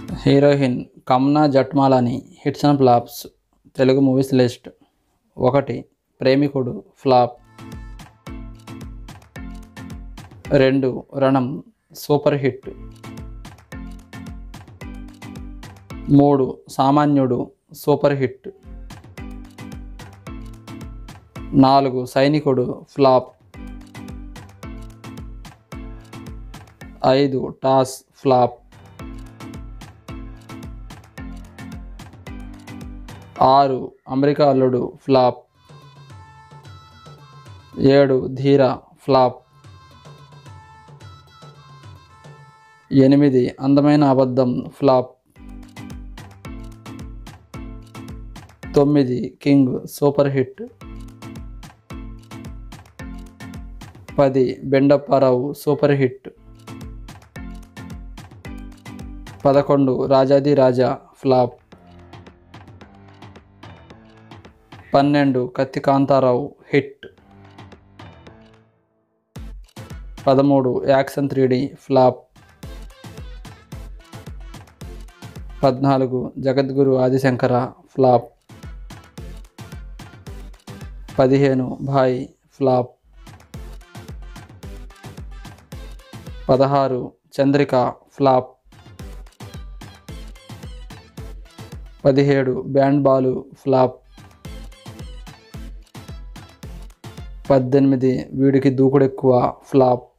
heroine Kamna Jethmalani hits and flops Telugu movies list ఒకటి Premikudu flop రెండు రణం super hit మూడు సామాన్యుడు సూపర్ హిట్ నాలుగు సైనికుడు ఫ్లాప్ ఐదు టాస్ ఫ్లాప్ ఆరు అమెరికా అల్లుడు ఫ్లాప్ ఏడు ధీర ఫ్లాప్ ఎనిమిది అందమైన అబద్ధం ఫ్లాప్ తొమ్మిది కింగ్ సూపర్ హిట్ పది బెండప్పారావు సూపర్ హిట్ పదకొండు రాజాది రాజా ఫ్లాప్ పన్నెండు కత్తి కాంతారావు హిట్ పదమూడు యాక్షన్ త్రీ ఫ్లాప్ పద్నాలుగు జగద్గురు ఆదిశంకర ఫ్లాప్ పదిహేను భాయ్ ఫ్లాప్ పదహారు చంద్రిక ఫ్లాప్ పదిహేడు బ్యాండ్ బాలు ఫ్లాప్ పద్దెనిమిది వీడికి దూకుడు ఎక్కువ ఫ్లాప్